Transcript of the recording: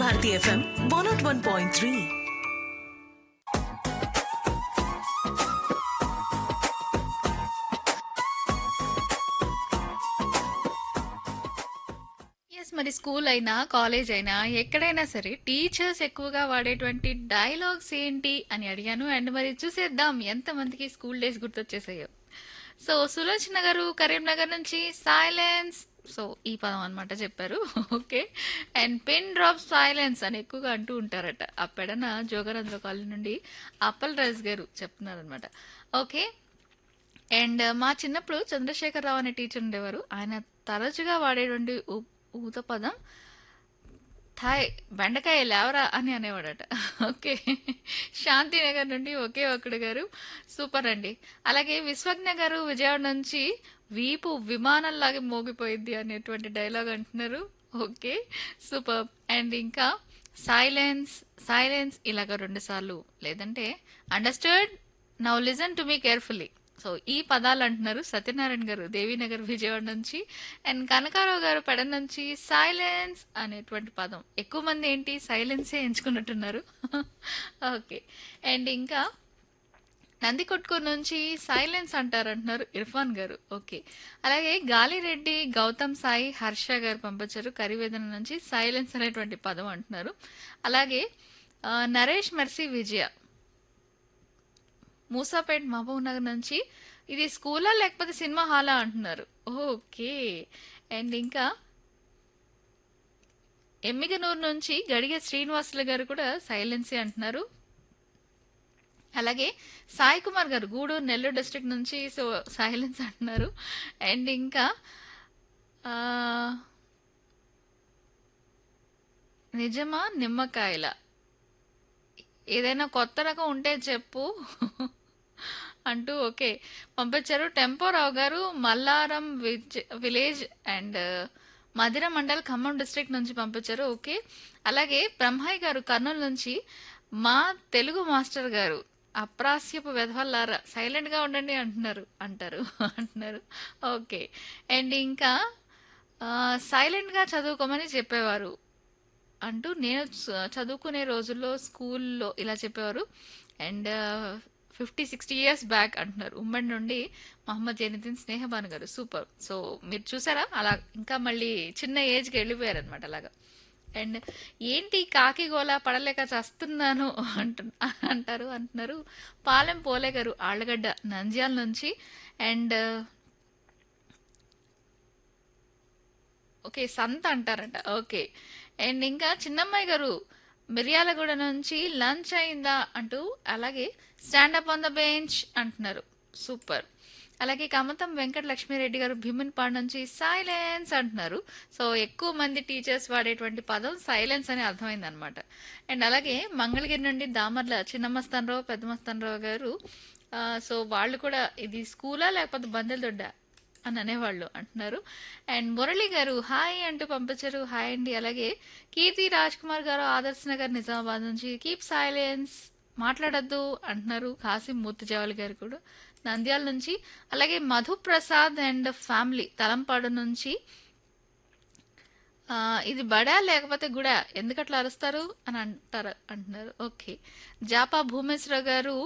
Bharati FM one naught one point three yes మరి school అయినా college అయినా ఎక్కడైనా సరే టీచర్స్ ఎక్కువగా వాడేటువంటి డైలాగ్స్ ఏంటి అని అడిగాను అండ్ మరి చూసేద్దాం ఎంతమందికి స్కూల్ డేస్ గుర్తొచ్చేసాయో సో సులోచన గారు కరీంనగర్ నుంచి సైలెన్స్ సో ఈ పదం అనమాట చెప్పారు okay and pen drop silence అని ఎక్కువగా అంటూ ఉంటారట ఆ పెడన జోగరంధ్ర కాలనీ నుండి అప్పల్ రాజ్ గారు చెప్తున్నారనమాట ఓకే అండ్ మా చిన్నప్పుడు చంద్రశేఖరరావు అనే టీచర్ ఉండేవారు ఆయన తరచుగా వాడేటువంటి ఊ- ఊత పదం థాయ్ బెండకాయ లేవరా అని అనేవాడట ఓకే శాంతినగర్ నుండి ఒకే ఒక్కడు గారు సూపర్ అండి అలాగే విశ్వజ్ఞ గారు విజయవాడ నుంచి వీపు విమానంలాగా మోగిపోయింది అనేటువంటి డైలాగ్ అంటున్నారు ఓకే సూపర్ అండ్ ఇంకా సైలెన్స్ సైలెన్స్ ఇలాగ రెండు సార్లు లేదంటే understood now listen to me carefully so ఈ పదాలు అంటున్నారు సత్యనారాయణ గారు దేవీనగర్ విజయవాడ నుంచి అండ్ కనకారావు గారు పెడ నుంచి సైలెన్స్ అనేటువంటి పదం ఎక్కువ మంది ఏంటి సైలెన్సే ఎంచుకున్నట్టున్నారు ఓకే అండ్ ఇంకా నందికొట్కూరు నుంచి సైలెన్స్ అంటారు అంటున్నారు ఇర్ఫాన్ గారు ఓకే అలాగే గాలిరెడ్డి గౌతమ్ సాయి హర్ష గారు పంపించారు కరివేదన నుంచి సైలెన్స్ అనేటువంటి పదం అంటున్నారు అలాగే ఆ, నరేష్ మెర్సీ విజయ మూసాపేట్ మహబూబ్ నగర్ నుంచి ఇది స్కూలా లేకపోతే సినిమా హాలా అంటున్నారు ఓకే అండ్ ఇంకా ఎమ్మిగనూరు నుంచి గడిగే శ్రీనివాసులు గారు కూడా సైలెన్సీ అంటున్నారు అలాగే సాయి కుమార్ గారు గూడూరు నెల్లూరు డిస్ట్రిక్ట్ నుంచి సో సైలెన్స్ అంటున్నారు అండ్ ఇంకా ఆ, నిజమా నిమ్మకాయల ఏదైనా కొత్త రకం ఉంటే చెప్పు అంటూ ఓకే పంపించారు టెంపోరావు గారు మల్లారం విజ్- village and Madhira mandal Khammam district నుంచి పంపించారు ఓకే అలాగే బ్రహ్మాయి గారు కర్నూలు నుంచి మా తెలుగు మాస్టర్ గారు అప్రాస్యపు వెధవల్లారా సైలెంట్ గా ఉండండి అంటున్నారు అంటారు అంటున్నారు ఓకే అండ్ ఇంకా సైలెంట్ గా చదువుకోమని చెప్పేవారు అంటూ నేను చ- చదువుకునే రోజుల్లో స్కూల్లో ఇలా చెప్పేవారు and fifty sixty years back అంటున్నారు ఉమ్మడి నుండి మహమ్మద్ జైనుద్దీన్ స్నేహబాను గారు సూపర్ సో మీరు చూసారా అలా ఇంకా మళ్ళీ చిన్న ఏజ్కి వెళ్ళిపోయారు అనమాట అలాగా అండ్ ఏంటి కాకి గోల పడలేక చస్తున్నాను అంటు అంటారు అంటున్నారు పాలెం పోలే గారు ఆళ్ళగడ్డ నంద్యాల నుంచి అండ్ ఓకే సంత అంటారంట ఓకే అండ్ ఇంకా చిన్నమ్మాయి గారు మిర్యాలగూడ నుంచి లంచ్ అయిందా అంటూ అలాగే స్టాండప్ ఆన్ ద బెంచ్ అంటున్నారు సూపర్ అలాగే కమతం వెంకట లక్ష్మీరెడ్డి గారు భీమన్పాడు నుంచి సైలెన్స్ అంటున్నారు సో ఎక్కువ మంది టీచర్స్ వాడేటువంటి పదం సైలెన్స్ అని అర్థమైంది అనమాట అండ్ అలాగే మంగళగిరి నుండి దామర్ల చిన్నమస్తానరావు పెద్దమస్తానరావు గారు ఆ, సో వాళ్ళు కూడా ఇది స్కూలా లేకపోతే బందెల దొడ్డ అని అనేవాళ్ళు అంటున్నారు అండ్ మురళి గారు హాయ్ అంటూ పంపించారు హాయ్ అండి అలాగే కీర్తి రాజ్ కుమార్ గారు ఆదర్శ్ నగర్ నిజామాబాద్ నుంచి కీప్ సైలెన్స్ మాట్లాడద్దు అంటున్నారు కాసిం మూర్తిజావలి గారు కూడా నంద్యాల నుంచి అలాగే మధు ప్రసాద్ అండ్ ఫ్యామిలీ తలంపాడు నుంచి ఆ, ఇది బడా లేకపోతే గుడా ఎందుకట్లా అరుస్తారు అని అంటారు అంటున్నారు ఓకే జాపా భూమేశ్వర గారు